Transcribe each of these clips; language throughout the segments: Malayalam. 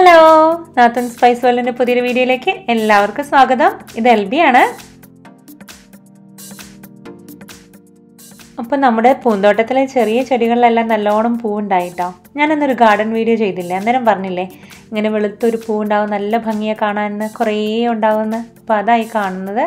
ഹലോ നാത്തൻ സ്പൈസ് വേൾഡിന്റെ പുതിയൊരു വീഡിയോയിലേക്ക് എല്ലാവർക്കും സ്വാഗതം ഇത് എൽ ബി ആണ് അപ്പം നമ്മുടെ പൂന്തോട്ടത്തിലെ ചെറിയ ചെടികളിലെല്ലാം നല്ലോണം പൂവുണ്ടായിട്ടോ ഞാനന്നൊരു ഗാർഡൻ വീഡിയോ ചെയ്തില്ലേ അന്നേരം പറഞ്ഞില്ലേ ഇങ്ങനെ വെളുത്തൊരു പൂവുണ്ടാവും നല്ല ഭംഗിയെ കാണാൻ കുറേ ഉണ്ടാവുമെന്ന് അപ്പോൾ അതായി കാണുന്നത്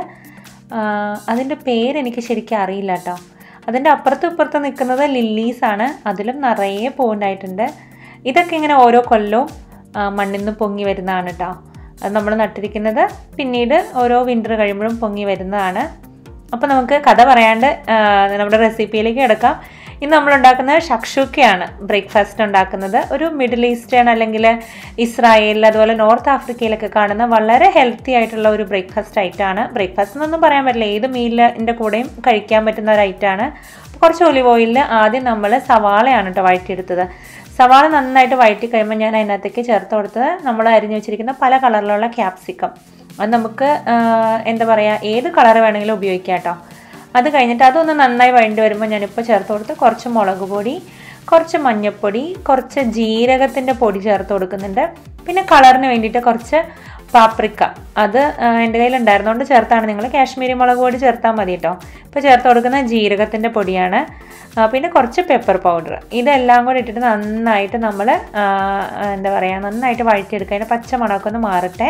അതിൻ്റെ പേരെനിക്ക് ശരിക്കും അറിയില്ല കേട്ടോ അതിൻ്റെ അപ്പുറത്തും ഇപ്പുറത്തും നിൽക്കുന്നത് ലില്ലീസ് ആണ് അതിലും നിറയെ പൂവുണ്ടായിട്ടുണ്ട് ഇതൊക്കെ ഇങ്ങനെ ഓരോ കൊല്ലവും മണ്ണിൽ നിന്ന് പൊങ്ങി വരുന്നതാണ് കേട്ടോ അത് നമ്മൾ നട്ടിരിക്കുന്നത് പിന്നീട് ഓരോ വിൻ്റർ കഴിയുമ്പോഴും പൊങ്ങി വരുന്നതാണ് അപ്പോൾ നമുക്ക് കഥ പറയാണ്ട് നമ്മുടെ റെസിപ്പിയിലേക്ക് കിടക്കാം ഇന്ന് നമ്മൾ ഉണ്ടാക്കുന്നത് ഷക്ഷൂക്കയാണ് ബ്രേക്ക്ഫാസ്റ്റ് ഉണ്ടാക്കുന്നത് ഒരു മിഡിൽ ഈസ്റ്റേൺ അല്ലെങ്കിൽ ഇസ്രായേലിൽ അതുപോലെ നോർത്ത് ആഫ്രിക്കയിലൊക്കെ കാണുന്ന വളരെ ഹെൽത്തി ആയിട്ടുള്ള ഒരു ബ്രേക്ക്ഫാസ്റ്റ് ഐറ്റമാണ് ബ്രേക്ക്ഫാസ്റ്റ് എന്നൊന്നും പറയാൻ പറ്റില്ല ഏത് മീലിൻ്റെ കൂടെയും കഴിക്കാൻ പറ്റുന്ന ഒരു ഐറ്റമാണ് കുറച്ച് ഒലിവ് ഓയിലിൽ ആദ്യം നമ്മൾ സവാളയാണ് കേട്ടോ വഴറ്റിയെടുത്തത് സവാള നന്നായിട്ട് വഴറ്റി കഴിയുമ്പോൾ ഞാൻ അതിനകത്തേക്ക് ചേർത്ത് കൊടുത്തത് നമ്മൾ അരിഞ്ഞു വെച്ചിരിക്കുന്ന പല കളറിലുള്ള ക്യാപ്സിക്കം അത് നമുക്ക് എന്താ പറയുക ഏത് കളർ വേണമെങ്കിലും ഉപയോഗിക്കാം കേട്ടോ അത് കഴിഞ്ഞിട്ട് അതൊന്ന് നന്നായി വഴണ്ടി വരുമ്പോൾ ഞാനിപ്പോൾ ചേർത്ത് കൊടുത്ത് കുറച്ച് മുളക് പൊടി കുറച്ച് മഞ്ഞൾപ്പൊടി കുറച്ച് ജീരകത്തിൻ്റെ പൊടി ചേർത്ത് കൊടുക്കുന്നുണ്ട് പിന്നെ കളറിന് വേണ്ടിയിട്ട് കുറച്ച് പാപ്രിക്ക അത് എൻ്റെ കയ്യിൽ ഉണ്ടായിരുന്നുകൊണ്ട് ചേർത്താണ് നിങ്ങൾ കാശ്മീരി മുളക് പൊടി ചേർത്താൽ മതി കേട്ടോ ഇപ്പോൾ ചേർത്ത് കൊടുക്കുന്ന ജീരകത്തിൻ്റെ പൊടിയാണ് പിന്നെ കുറച്ച് പെപ്പർ പൗഡർ ഇതെല്ലാം കൂടി ഇട്ടിട്ട് നന്നായിട്ട് നമ്മൾ എന്താ പറയുക നന്നായിട്ട് വഴറ്റിയെടുക്കുക അതിൻ്റെ പച്ചമണമൊക്കെ ഒന്ന് മാറട്ടെ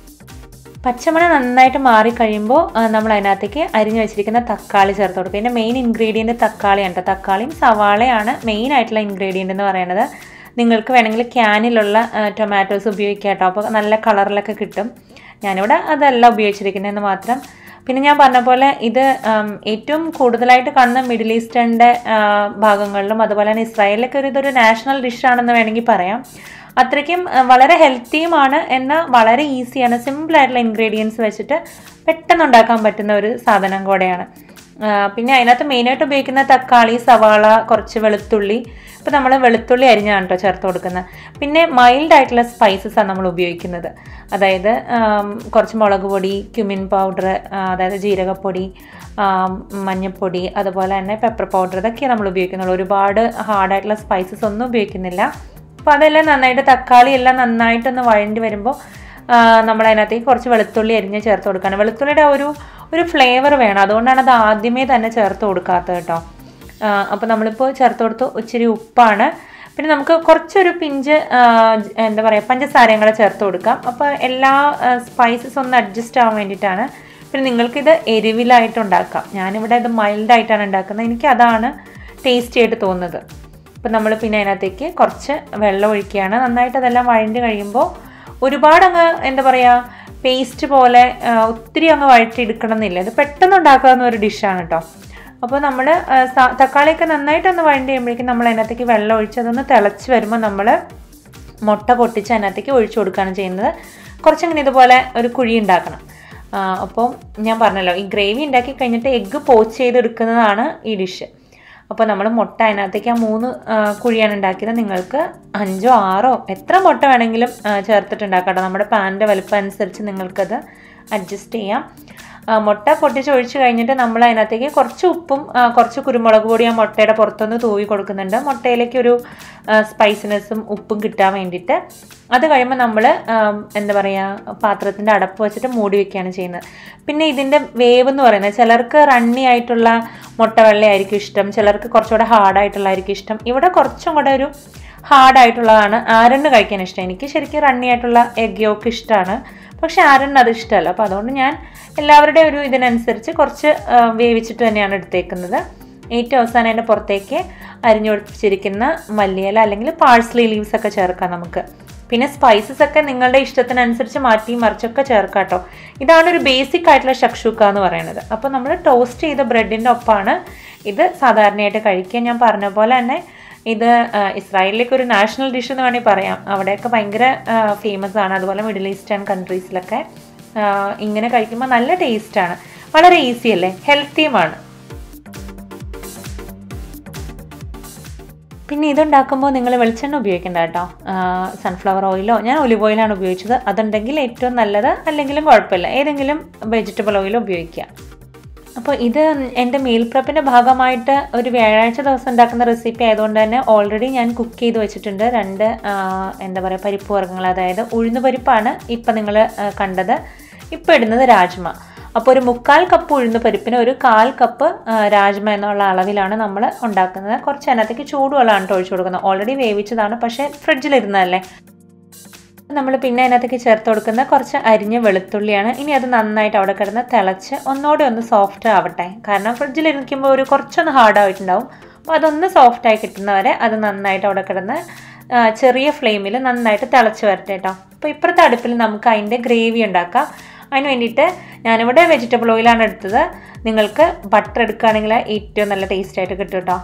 പച്ചമണ നന്നായിട്ട് മാറിക്കഴിയുമ്പോൾ നമ്മൾ അതിനകത്തേക്ക് അരിഞ്ഞു വെച്ചിരിക്കുന്ന തക്കാളി ചേർത്ത് കൊടുക്കുക ഇതിൻ്റെ മെയിൻ ഇൻഗ്രീഡിയൻറ്റ് തക്കാളിയാണ് കേട്ടോ തക്കാളിയും സവാളയാണ് മെയിൻ ആയിട്ടുള്ള ഇൻഗ്രീഡിയൻ്റ് എന്ന് പറയുന്നത് നിങ്ങൾക്ക് വേണമെങ്കിൽ ക്യാനിലുള്ള ടൊമാറ്റോസ് ഉപയോഗിക്കാം കേട്ടോ അപ്പോൾ നല്ല കളറിലൊക്കെ കിട്ടും ഞാനിവിടെ അതല്ല ഉപയോഗിച്ചിരിക്കുന്നതെന്ന് മാത്രം പിന്നെ ഞാൻ പറഞ്ഞ പോലെ ഇത് ഏറ്റവും കൂടുതലായിട്ട് കാണുന്ന മിഡിൽ ഈസ്റ്റേണിൻ്റെ ഭാഗങ്ങളിലും അതുപോലെ തന്നെ ഇസ്രായേലിലൊക്കെ ഒരു ഇതൊരു നാഷണൽ ഡിഷാണെന്ന് വേണമെങ്കിൽ പറയാം അത്രയ്ക്കും വളരെ ഹെൽത്തിയുമാണ് എന്നാൽ വളരെ ഈസിയാണ് സിമ്പിളായിട്ടുള്ള ഇൻഗ്രീഡിയൻസ് വെച്ചിട്ട് പെട്ടെന്ന് ഉണ്ടാക്കാൻ പറ്റുന്ന ഒരു സാധനം കൂടെയാണ് പിന്നെ അതിനകത്ത് മെയിനായിട്ട് ഉപയോഗിക്കുന്ന തക്കാളി സവാള കുറച്ച് വെളുത്തുള്ളി ഇപ്പോൾ നമ്മൾ വെളുത്തുള്ളി അരിഞ്ഞാണ് കേട്ടോ ചേർത്ത് കൊടുക്കുന്നത് പിന്നെ മൈൽഡ് ആയിട്ടുള്ള സ്പൈസസ് ആണ് നമ്മൾ ഉപയോഗിക്കുന്നത് അതായത് കുറച്ച് മുളക് പൊടി ക്യുമിൻ പൗഡർ അതായത് ജീരകപ്പൊടി മഞ്ഞൾപ്പൊടി അതുപോലെ തന്നെ പെപ്പർ പൗഡർ ഇതൊക്കെയാണ് നമ്മൾ ഉപയോഗിക്കുന്നുള്ളൂ ഒരുപാട് ഹാർഡായിട്ടുള്ള സ്പൈസസ് ഒന്നും ഉപയോഗിക്കുന്നില്ല അപ്പോൾ അതെല്ലാം നന്നായിട്ട് തക്കാളി എല്ലാം നന്നായിട്ടൊന്ന് വഴണ്ടി വരുമ്പോൾ നമ്മൾ അതിനകത്തേക്ക് കുറച്ച് വെളുത്തുള്ളി അരിഞ്ഞ് ചേർത്ത് കൊടുക്കണം വെളുത്തുള്ളിയുടെ ഒരു ഒരു ഫ്ലേവർ വേണം അതുകൊണ്ടാണ് അത് ആദ്യമേ തന്നെ ചേർത്ത് കൊടുക്കാത്തത് കേട്ടോ അപ്പോൾ നമ്മളിപ്പോൾ ചേർത്ത് കൊടുത്തു ഇച്ചിരി ഉപ്പാണ് പിന്നെ നമുക്ക് കുറച്ചൊരു പിഞ്ച് എന്താ പറയുക പഞ്ചസാരയും കൂടെ ചേർത്ത് കൊടുക്കാം അപ്പോൾ എല്ലാ സ്പൈസസ് ഒന്ന് അഡ്ജസ്റ്റ് ആവാൻ വേണ്ടിയിട്ടാണ് പിന്നെ നിങ്ങൾക്കിത് എരിവിലായിട്ട് ഉണ്ടാക്കാം ഞാനിവിടെ ഇത് മൈൽഡായിട്ടാണ് ഉണ്ടാക്കുന്നത് എനിക്ക് അതാണ് ടേസ്റ്റി ആയിട്ട് തോന്നുന്നത് അപ്പം നമ്മൾ പിന്നെ അതിനകത്തേക്ക് കുറച്ച് വെള്ളം ഒഴിക്കുകയാണ് നന്നായിട്ട് അതെല്ലാം വഴണ്ട് കഴിയുമ്പോൾ ഒരുപാട് അങ്ങ് എന്താ പറയുക പേസ്റ്റ് പോലെ ഒത്തിരി അങ്ങ് വഴറ്റിയെടുക്കണം എന്നില്ല ഇത് പെട്ടെന്ന് ഉണ്ടാക്കാവുന്ന ഒരു ഡിഷാണ് കേട്ടോ അപ്പോൾ നമ്മൾ തക്കാളിയൊക്കെ നന്നായിട്ടൊന്ന് വഴണ്ടി ചെയ്യുമ്പോഴേക്കും നമ്മൾ അതിനകത്തേക്ക് വെള്ളം ഒഴിച്ച് അതൊന്ന് തിളച്ച് വരുമ്പോൾ നമ്മൾ മുട്ട പൊട്ടിച്ച് അതിനകത്തേക്ക് ഒഴിച്ചു കൊടുക്കുകയാണ് ചെയ്യുന്നത് കുറച്ചങ്ങനെ ഇതുപോലെ ഒരു കുഴി ഉണ്ടാക്കണം അപ്പോൾ ഞാൻ പറഞ്ഞല്ലോ ഈ ഗ്രേവി ഉണ്ടാക്കി കഴിഞ്ഞിട്ട് എഗ്ഗ് പോച്ച് ചെയ്തെടുക്കുന്നതാണ് ഈ ഡിഷ് അപ്പോൾ നമ്മൾ മുട്ട അതിനകത്തേക്ക് ആ മൂന്ന് കുഴിയാണ് ഉണ്ടാക്കിയത് നിങ്ങൾക്ക് അഞ്ചോ ആറോ എത്ര മുട്ട വേണമെങ്കിലും ചേർത്തിട്ടുണ്ടാക്കാം നമ്മുടെ പാനിൻ്റെ വലുപ്പം അനുസരിച്ച് നിങ്ങൾക്കത് അഡ്ജസ്റ്റ് ചെയ്യാം മുട്ട പൊട്ടിച്ച് ഒഴിച്ച് കഴിഞ്ഞിട്ട് നമ്മൾ അതിനകത്തേക്ക് കുറച്ച് ഉപ്പും കുറച്ച് കുരുമുളക് പൊടി ആ മുട്ടയുടെ പുറത്തൊന്ന് തൂവി കൊടുക്കുന്നുണ്ട് മുട്ടയിലേക്ക് ഒരു സ്പൈസിനെസ്സും ഉപ്പും കിട്ടാൻ വേണ്ടിയിട്ട് അത് കഴിയുമ്പോൾ നമ്മൾ എന്താ പറയുക പാത്രത്തിൻ്റെ അടപ്പ് വെച്ചിട്ട് മൂടി വെക്കുകയാണ് ചെയ്യുന്നത് പിന്നെ ഇതിൻ്റെ വേവ് എന്ന് പറയുന്നത് ചിലർക്ക് റണ്ണി ആയിട്ടുള്ള മുട്ട വെള്ളയായിരിക്കും ഇഷ്ടം ചിലർക്ക് കുറച്ചുകൂടെ ഹാർഡായിട്ടുള്ളതായിരിക്കും ഇഷ്ടം ഇവിടെ കുറച്ചും കൂടെ ഒരു ഹാർഡായിട്ടുള്ളതാണ് ആരണ് കഴിക്കാൻ ഇഷ്ടം എനിക്ക് ശരിക്കും റണ്ണി ആയിട്ടുള്ള എഗ് യോക്ക് ഇഷ്ടമാണ് പക്ഷെ ആരണ് അത് ഇഷ്ടമല്ല അപ്പോൾ അതുകൊണ്ട് ഞാൻ എല്ലാവരുടെയും ഒരു ഇതിനനുസരിച്ച് കുറച്ച് വേവിച്ചിട്ട് തന്നെയാണ് എടുത്തേക്കുന്നത് ഏറ്റവും അവസാനം അതിൻ്റെ പുറത്തേക്ക് അരിഞ്ഞൊഴിച്ചിരിക്കുന്ന മല്ലിയില അല്ലെങ്കിൽ പാഴ്സ്ലി ലീവ്സ് ഒക്കെ ചേർക്കാം നമുക്ക് പിന്നെ സ്പൈസസ് ഒക്കെ നിങ്ങളുടെ ഇഷ്ടത്തിനനുസരിച്ച് മാറ്റി മറിച്ചൊക്കെ ചേർക്കാം കേട്ടോ ഇതാണ് ഒരു ബേസിക് ആയിട്ടുള്ള ഷക്ഷൂക്ക എന്ന് പറയുന്നത് അപ്പോൾ നമ്മൾ ടോസ്റ്റ് ചെയ്ത ബ്രെഡിൻ്റെ ഒപ്പമാണ് ഇത് സാധാരണയായിട്ട് കഴിക്കുക ഞാൻ പറഞ്ഞ പോലെ തന്നെ ഇത് ഇസ്രായേലിലേക്ക് ഒരു നാഷണൽ ഡിഷ് എന്ന് വേണമെങ്കിൽ പറയാം അവിടെയൊക്കെ ഭയങ്കര ഫേമസ് ആണ് അതുപോലെ മിഡിൽ ഈസ്റ്റേൺ കൺട്രീസിലൊക്കെ ഇങ്ങനെ കഴിക്കുമ്പോൾ നല്ല ടേസ്റ്റാണ് വളരെ ഈസി അല്ലേ ഹെൽത്തിയുമാണ് പിന്നെ ഇതുണ്ടാക്കുമ്പോൾ നിങ്ങൾ വെളിച്ചെണ്ണ ഉപയോഗിക്കേണ്ട കേട്ടോ സൺഫ്ലവർ ഓയിലോ ഞാൻ ഒലിവ് ഓയിലാണ് ഉപയോഗിച്ചത് അതുണ്ടെങ്കിൽ ഏറ്റവും നല്ലത് അല്ലെങ്കിലും കുഴപ്പമില്ല ഏതെങ്കിലും വെജിറ്റബിൾ ഓയിലോ ഉപയോഗിക്കുക അപ്പോൾ ഇത് എൻ്റെ മീൽ പ്രപ്പിൻ്റെ ഭാഗമായിട്ട് ഒരു വ്യാഴാഴ്ച ദിവസം ഉണ്ടാക്കുന്ന റെസിപ്പി ആയതുകൊണ്ട് തന്നെ ഓൾറെഡി ഞാൻ കുക്ക് ചെയ്ത് വെച്ചിട്ടുണ്ട് രണ്ട് ആ, എന്താ പറയുക പരിപ്പ് വർഗ്ഗങ്ങൾ അതായത് ഉഴുന്ന് പരിപ്പാണ് ഇപ്പം നിങ്ങൾ കണ്ടത് ഇപ്പോൾ ഇടുന്നത് രാജ്മ അപ്പോൾ ഒരു മുക്കാൽ കപ്പ് ഉഴുന്ന് പരിപ്പിന് ഒരു കാൽ കപ്പ് ആ, രാജ്മ എന്നുള്ള അളവിലാണ് നമ്മൾ ഉണ്ടാക്കുന്നത് കുറച്ച് അതിനകത്തേക്ക് ചൂടുവെള്ളമാണ് കേട്ടോ ഒഴിച്ചു കൊടുക്കുന്നത് ഓൾറെഡി വേവിച്ചതാണ് പക്ഷേ ഫ്രിഡ്ജിലിരുന്നതല്ലേ നമ്മൾ പിന്നെ അതിനകത്തേക്ക് ചേർത്ത് കൊടുക്കുന്ന കുറച്ച് അരിഞ്ഞ വെളുത്തുള്ളിയാണ് ഇനി അത് നന്നായിട്ട് അവിടെ കിടന്ന് തിളച്ച് ഒന്നുകൂടെ ഒന്ന് സോഫ്റ്റ് ആവട്ടെ കാരണം ഫ്രിഡ്ജിൽ ഇരിക്കുമ്പോൾ ഒരു കുറച്ചൊന്ന് ഹാർഡായിട്ടുണ്ടാവും അപ്പോൾ അതൊന്ന് സോഫ്റ്റായി കിട്ടുന്നവരെ അത് നന്നായിട്ട് അവിടെ കിടന്ന് ആ, ചെറിയ ഫ്ലെയിമിൽ നന്നായിട്ട് തിളച്ച് വരട്ടെ കേട്ടോ അപ്പോൾ ഇപ്പുറത്തെ അടുപ്പിൽ നമുക്ക് അതിൻ്റെ ഗ്രേവി ഉണ്ടാക്കാം അതിന് വേണ്ടിയിട്ട് ഞാനിവിടെ വെജിറ്റബിൾ ഓയിലാണ് എടുത്തത് നിങ്ങൾക്ക് ബട്ടർ എടുക്കുകയാണെങ്കിൽ ഏറ്റവും നല്ല ടേസ്റ്റ് ആയിട്ട് കിട്ടും കേട്ടോ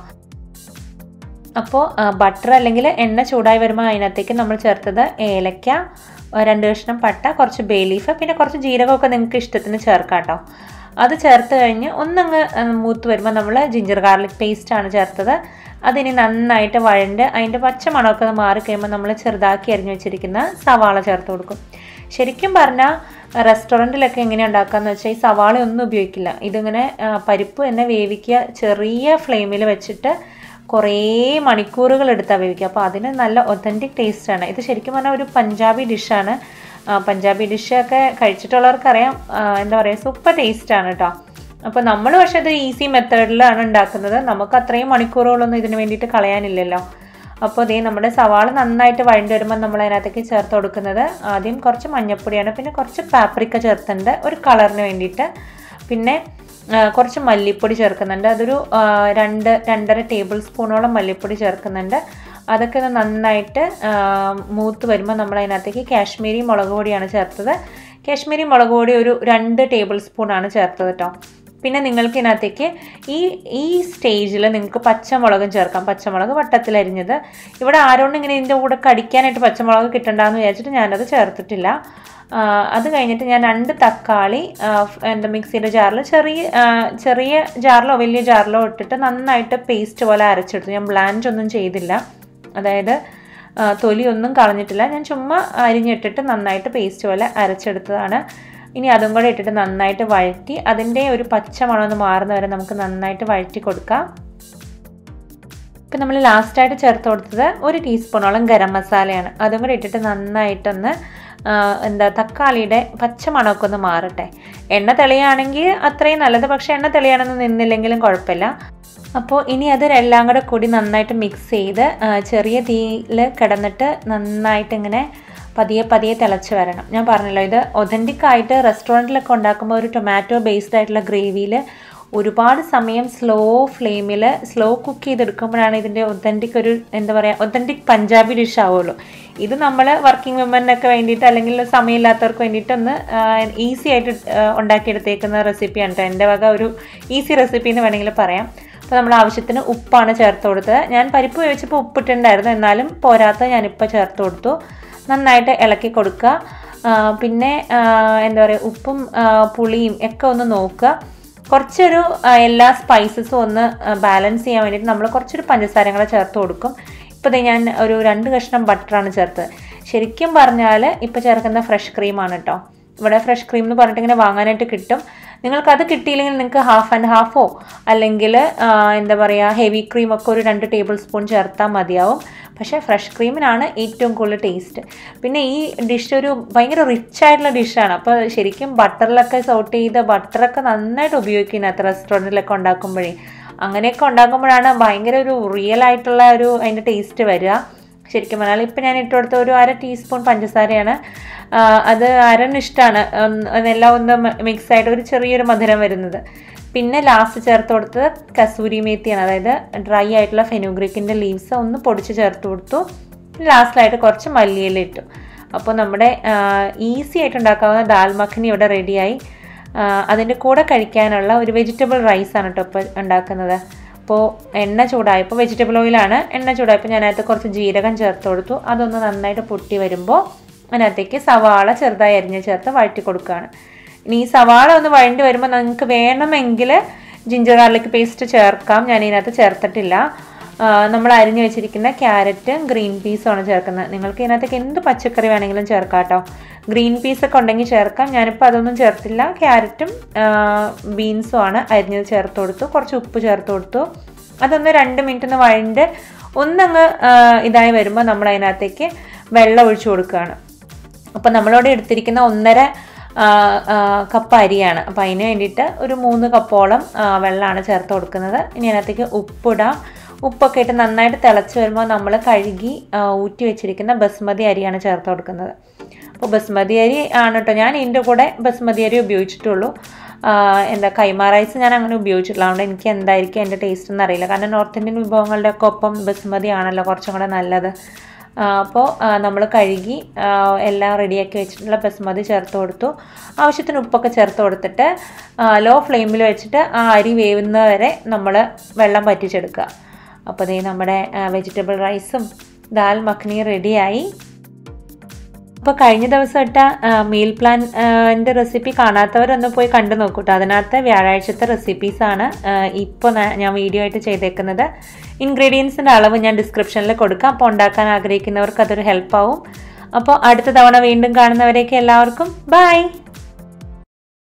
അപ്പോൾ ബട്ടർ അല്ലെങ്കിൽ എണ്ണ ചൂടായി വരുമ്പോൾ അതിനകത്തേക്ക് നമ്മൾ ചേർത്തത് ഏലക്ക ആ, രണ്ട് കഷ്ണം പട്ട കുറച്ച് ബേ ലീഫ് പിന്നെ കുറച്ച് ജീരകമൊക്കെ നിങ്ങൾക്ക് ഇഷ്ടത്തിന് ചേർക്കാം കേട്ടോ അത് ചേർത്ത് കഴിഞ്ഞ് ഒന്നങ്ങ് ആ, മൂത്ത് വരുമ്പോൾ നമ്മൾ ജിഞ്ചർ ഗാർലിക് പേസ്റ്റാണ് ചേർത്തത് അതിനി നന്നായിട്ട് വഴണ്ട് അതിൻ്റെ പച്ച മണമൊക്കെ ഒന്ന് മാറി കഴിയുമ്പോൾ നമ്മൾ ചെറുതാക്കി അരിഞ്ഞു വെച്ചിരിക്കുന്ന സവാള ചേർത്ത് കൊടുക്കും ശരിക്കും പറഞ്ഞാൽ റെസ്റ്റോറൻറ്റിലൊക്കെ എങ്ങനെ ഉണ്ടാക്കാന്ന് വെച്ചാൽ ഈ സവാള ഒന്നും ഉപയോഗിക്കില്ല ഇതിങ്ങനെ ആ, പരിപ്പ് തന്നെ വേവിക്കുക ചെറിയ ഫ്ലെയിമിൽ വെച്ചിട്ട് കുറേ മണിക്കൂറുകൾ എടുത്താൽ വേവിക്കുക അപ്പോൾ അതിന് നല്ല ഒത്തൻറ്റിക് ടേസ്റ്റാണ് ഇത് ശരിക്കും പറഞ്ഞാൽ ഒരു പഞ്ചാബി ഡിഷാണ് പഞ്ചാബി ഡിഷൊക്കെ കഴിച്ചിട്ടുള്ളവർക്കറിയാം ആ, എന്താ പറയുക സൂപ്പർ ടേസ്റ്റാണ് കേട്ടോ അപ്പോൾ നമ്മൾ പക്ഷേ അത് ഈസി മെത്തേഡിലാണ് ഉണ്ടാക്കുന്നത് നമുക്ക് അത്രയും മണിക്കൂറുകളൊന്നും ഇതിന് വേണ്ടിയിട്ട് കളയാനില്ലല്ലോ അപ്പോൾ ഇതേ നമ്മുടെ സവാള നന്നായിട്ട് വഴണ്ടി വരുമ്പോൾ നമ്മൾ അതിനകത്തേക്ക് ചേർത്ത് കൊടുക്കുന്നത് ആദ്യം കുറച്ച് മഞ്ഞൾപ്പൊടിയാണ് പിന്നെ കുറച്ച് പാപ്രിക്ക ചേർത്തുന്നുണ്ട് ഒരു കളറിന് വേണ്ടിയിട്ട് പിന്നെ ആ, കുറച്ച് മല്ലിപ്പൊടി ചേർക്കുന്നുണ്ട് അതൊരു ആ, രണ്ട് രണ്ടര ടേബിൾ സ്പൂണോളം മല്ലിപ്പൊടി ചേർക്കുന്നുണ്ട് അതൊക്കെ ഒന്ന് നന്നായിട്ട് ആ, മൂത്ത് വരുമ്പോൾ നമ്മൾ അതിനകത്തേക്ക് കാശ്മീരി മുളക് പൊടിയാണ് ചേർത്തത് കാശ്മീരി മുളക് പൊടി ഒരു രണ്ട് ടേബിൾ സ്പൂണാണ് ചേർത്തത് കേട്ടോ പിന്നെ നിങ്ങൾക്ക് ഇതിനകത്തേക്ക് ഈ ഈ സ്റ്റേജിൽ നിങ്ങൾക്ക് പച്ചമുളകും ചേർക്കാം പച്ചമുളക് വട്ടത്തിലരിഞ്ഞത് ഇവിടെ ആരോണ്ടും ഇങ്ങനെ ഇതിൻ്റെ കൂടെ കടിക്കാനായിട്ട് പച്ചമുളക് കിട്ടണ്ടെന്ന് വിചാരിച്ചിട്ട് ഞാനത് ചേർത്തിട്ടില്ല ആ, അത് കഴിഞ്ഞിട്ട് ഞാൻ രണ്ട് തക്കാളി ആ, ഫ്- എന്താ മിക്സിയുടെ ജാറിൽ ചെറിയ ആ, ചെറിയ ജാറിലോ വലിയ ജാറിലോ ഇട്ടിട്ട് നന്നായിട്ട് പേസ്റ്റ് പോലെ അരച്ചെടുത്തു ഞാൻ ബ്ലാൻഡ് ഒന്നും ചെയ്തില്ല അതായത് ആ, തൊലിയൊന്നും കളഞ്ഞിട്ടില്ല ഞാൻ ചുമ്മാ അരിഞ്ഞിട്ടിട്ട് നന്നായിട്ട് പേസ്റ്റ് പോലെ അരച്ചെടുത്തതാണ് ഇനി അതും കൂടെ ഇട്ടിട്ട് നന്നായിട്ട് വഴറ്റി അതിൻ്റെ ഒരു പച്ച മണം ഒന്ന് മാറുന്ന വരെ നമുക്ക് നന്നായിട്ട് വഴറ്റി കൊടുക്കാം ഇപ്പം നമ്മൾ ലാസ്റ്റായിട്ട് ചേർത്ത് കൊടുത്തത് ഒരു ടീസ്പൂണോളം ഗരം മസാലയാണ് അതും കൂടെ ഇട്ടിട്ട് നന്നായിട്ടൊന്ന് ആ, എന്താ തക്കാളിയുടെ പച്ച മണമൊക്കെ ഒന്ന് മാറട്ടെ എണ്ണ തെളിയാണെങ്കിൽ അത്രയും നല്ലത് പക്ഷേ എണ്ണ തെളിയാണെന്ന് നിന്നില്ലെങ്കിലും കുഴപ്പമില്ല അപ്പോൾ ഇനി അത് എല്ലാം കൂടെ കൂടി നന്നായിട്ട് മിക്സ് ചെയ്ത് ആ, ചെറിയ തീയിൽ കിടന്നിട്ട് നന്നായിട്ട് ഇങ്ങനെ പതിയെ പതിയെ തിളച്ച് വരണം ഞാൻ പറഞ്ഞല്ലോ ഇത് ഒതൻറ്റിക് ആയിട്ട് റെസ്റ്റോറൻറ്റിലൊക്കെ ഉണ്ടാക്കുമ്പോൾ ഒരു ടൊമാറ്റോ ബേസ്ഡ് ആയിട്ടുള്ള ഗ്രേവിയിൽ ഒരുപാട് സമയം സ്ലോ ഫ്ലെയിമിൽ സ്ലോ കുക്ക് ചെയ്തെടുക്കുമ്പോഴാണ് ഇതിൻ്റെ ഒത്തൻറ്റിക് ഒരു എന്താ പറയുക ഒത്തൻറ്റിക് പഞ്ചാബി ഡിഷ് ആവുള്ളൂ ഇത് നമ്മൾ വർക്കിംഗ് വിമനൊക്കെ വേണ്ടിയിട്ട് അല്ലെങ്കിൽ സമയമില്ലാത്തവർക്ക് വേണ്ടിയിട്ട് ഒന്ന് ഈസി ആയിട്ട് ആ, ഉണ്ടാക്കിയെടുത്തേക്കുന്ന റെസിപ്പിയാണ് കേട്ടോ എൻ്റെ വക ഒരു ഈസി റെസിപ്പി എന്ന് വേണമെങ്കിൽ പറയാം അപ്പോൾ നമ്മൾ ആവശ്യത്തിന് ഉപ്പാണ് ചേർത്ത് കൊടുത്തത് ഞാൻ പരിപ്പ് വേവിച്ചപ്പോൾ ഉപ്പിട്ടുണ്ടായിരുന്നു എന്നാലും പോരാത്ത ഞാനിപ്പോൾ ചേർത്ത് കൊടുത്തു നന്നായിട്ട് ഇളക്കി കൊടുക്കുക ആ, പിന്നെ ആ, എന്താ പറയുക ഉപ്പും ആ, പുളിയും ഒക്കെ ഒന്ന് നോക്കുക കുറച്ചൊരു ആ, എല്ലാ സ്പൈസസും ഒന്ന് ബാലൻസ് ചെയ്യാൻ വേണ്ടിയിട്ട് നമ്മൾ കുറച്ചൊരു പഞ്ചസാര കൂടെ ചേർത്ത് കൊടുക്കും ഇപ്പോൾ ദേ ഞാൻ ഒരു രണ്ട് കഷ്ണം ബട്ടറാണ് ചേർത്തത് ശരിക്കും പറഞ്ഞാൽ ഇപ്പോൾ ചേർക്കുന്ന ഫ്രഷ് ക്രീമാണ് കേട്ടോ ഇവിടെ ഫ്രഷ് ക്രീം എന്ന് പറഞ്ഞിട്ട് ഇങ്ങനെ വാങ്ങാനായിട്ട് കിട്ടും നിങ്ങൾക്ക് അത് കിട്ടിയില്ലെങ്കിൽ നിങ്ങൾക്ക് ഹാഫ് ആൻഡ് ഹാഫോ അല്ലെങ്കിൽ ആ, എന്താ പറയുക ഹെവി ക്രീം ഒക്കെ ഒരു രണ്ട് ടേബിൾ സ്പൂൺ ചേർത്താൽ മതിയാവും പക്ഷേ ഫ്രഷ് ക്രീമിനാണ് ഏറ്റവും കൂടുതൽ ടേസ്റ്റ് പിന്നെ ഈ ഡിഷ് ഒരു ഭയങ്കര റിച്ച് ആയിട്ടുള്ള ഡിഷാണ് അപ്പോൾ ശരിക്കും ബട്ടറിലൊക്കെ സോട്ട് ചെയ്ത് ബട്ടറൊക്കെ നന്നായിട്ട് ഉപയോഗിക്കുന്നതിനകത്ത് റെസ്റ്റോറൻറ്റിലൊക്കെ ഉണ്ടാക്കുമ്പോഴേ അങ്ങനെയൊക്കെ ഉണ്ടാക്കുമ്പോഴാണ് ഭയങ്കര ഒരു റിയൽ ആയിട്ടുള്ള ഒരു അതിൻ്റെ ടേസ്റ്റ് വരിക ശരിക്കും പറഞ്ഞാൽ ഇപ്പം ഞാൻ ഇട്ട് കൊടുത്ത ഒരു അര ടീസ്പൂൺ പഞ്ചസാരയാണ് ആ, അത് അരന് ഇഷ്ടമാണ് അതെല്ലാം ഒന്ന് മിക്സ് ആയിട്ട് ഒരു ചെറിയൊരു മധുരം വരുന്നത് പിന്നെ ലാസ്റ്റ് ചേർത്ത് കൊടുത്തത് കസൂരി മേത്തിയാണ് അതായത് ഡ്രൈ ആയിട്ടുള്ള ഫെനുഗ്രിക്കിൻ്റെ ലീവ്സ് ഒന്ന് പൊടിച്ച് ചേർത്ത് കൊടുത്തു ലാസ്റ്റിലായിട്ട് കുറച്ച് മല്ലിയില ഇട്ടു അപ്പോൾ നമ്മുടെ ഈസി ആയിട്ട് ഉണ്ടാക്കാവുന്ന ദാൽ മഖനി ഇവിടെ റെഡിയായി അതിൻ്റെ കൂടെ കഴിക്കാനുള്ള ഒരു വെജിറ്റബിൾ റൈസാണ് കേട്ടോ ഇപ്പോൾ ഉണ്ടാക്കുന്നത് അപ്പോൾ എണ്ണ ചൂടായപ്പോൾ വെജിറ്റബിൾ ഓയിലാണ് എണ്ണ ചൂടായപ്പോൾ ഞാനകത്ത് കുറച്ച് ജീരകം ചേർത്ത് കൊടുത്തു അതൊന്ന് നന്നായിട്ട് പൊട്ടി വരുമ്പോൾ അതിനകത്തേക്ക് സവാള ചെറുതായി അരിഞ്ഞ് ചേർത്ത് വഴറ്റി കൊടുക്കുകയാണ് ഇനി ഈ സവാള ഒന്ന് വഴണ്ടി വരുമ്പോൾ നിങ്ങൾക്ക് വേണമെങ്കിൽ ജിഞ്ചർ ഗാർലിക് പേസ്റ്റ് ചേർക്കാം ഞാൻ ഇതിനകത്ത് ചേർത്തിട്ടില്ല ആ, നമ്മൾ അരിഞ്ഞു വെച്ചിരിക്കുന്ന ക്യാരറ്റും ഗ്രീൻ പീസും ആണ് ചേർക്കുന്നത് നിങ്ങൾക്ക് ഇതിനകത്തേക്ക് എന്ത് പച്ചക്കറി വേണമെങ്കിലും ചേർക്കാം കേട്ടോ ഗ്രീൻ പീസ് ഒക്കെ ഉണ്ടെങ്കിൽ ചേർക്കാം ഞാനിപ്പോൾ അതൊന്നും ചേർത്തില്ല ക്യാരറ്റും ബീൻസും ആണ് അരിഞ്ഞത് ചേർത്ത് കൊടുത്തു കുറച്ച് ഉപ്പ് ചേർത്ത് കൊടുത്തു അതൊന്ന് രണ്ട് മിനിറ്റ് ഒന്ന് വഴണ്ട് ഒന്നങ്ങ് ആ, ഇതായി വരുമ്പോൾ നമ്മൾ അതിനകത്തേക്ക് വെള്ളം ഒഴിച്ചു കൊടുക്കുകയാണ് അപ്പോൾ നമ്മളോട് എടുത്തിരിക്കുന്ന ഒന്നര ആ, ആ, കപ്പ് അരിയാണ് അപ്പോൾ അതിന് വേണ്ടിയിട്ട് ഒരു മൂന്ന് കപ്പോളം ആ, വെള്ളമാണ് ചേർത്ത് കൊടുക്കുന്നത് ഇനി അതിനകത്തേക്ക് ഉപ്പിടാം ഉപ്പൊക്കെ ഇട്ട് നന്നായിട്ട് തിളച്ച് വരുമ്പോൾ നമ്മൾ കഴുകി ആ, ഊറ്റി വെച്ചിരിക്കുന്ന ബസ്മതി അരിയാണ് ചേർത്ത് കൊടുക്കുന്നത് അപ്പോൾ ബസ്മതി അരി ആണ് കേട്ടോ ഞാൻ ഇതിൻ്റെ കൂടെ ബസ്മതി അരി ഉപയോഗിച്ചിട്ടുള്ളൂ ആ, എന്താ കൈമ റൈസ് ഞാൻ അങ്ങനെ ഉപയോഗിച്ചിട്ടില്ല അതുകൊണ്ട് എനിക്ക് എന്തായിരിക്കും എൻ്റെ ടേസ്റ്റ് എന്ന് അറിയില്ല കാരണം നോർത്ത് ഇന്ത്യൻ വിഭവങ്ങളുടെ ഒക്കെ ഒപ്പം ബസ്മതി ആണല്ലോ കുറച്ചും കൂടെ നല്ലത് അപ്പോൾ നമ്മൾ കഴുകി ആ, എല്ലാം റെഡിയാക്കി വെച്ചിട്ടുള്ള ബസ്മതി ചേർത്ത് കൊടുത്തു ആവശ്യത്തിന് ഉപ്പൊക്കെ ചേർത്ത് കൊടുത്തിട്ട് ലോ ഫ്ലെയിമിൽ വെച്ചിട്ട് ആ അരി വേവുന്നവരെ നമ്മൾ വെള്ളം വറ്റിച്ചെടുക്കുക അപ്പോൾ ദേ നമ്മുടെ വെജിറ്റബിൾ റൈസും ദാൽ മഖ്നി റെഡിയായി അപ്പോൾ കഴിഞ്ഞ ദിവസം ഇട്ട മീൽ പ്ലാൻ എൻ്റെ റെസിപ്പി കാണാത്തവരൊന്ന് പോയി കണ്ടു നോക്കൂട്ടോ അതിനകത്ത് വ്യാഴാഴ്ചത്തെ റെസിപ്പീസാണ് ഇപ്പോൾ ഞാൻ വീഡിയോ ആയിട്ട് ചെയ്തേക്കുന്നത് ഇൻഗ്രീഡിയൻസിൻ്റെ അളവ് ഞാൻ ഡിസ്ക്രിപ്ഷനിൽ കൊടുക്കാം അപ്പോൾ ഉണ്ടാക്കാൻ ആഗ്രഹിക്കുന്നവർക്ക് അതൊരു ഹെൽപ്പാവും അപ്പോൾ അടുത്ത തവണ വീണ്ടും കാണുന്നവരേക്ക് എല്ലാവർക്കും ബൈ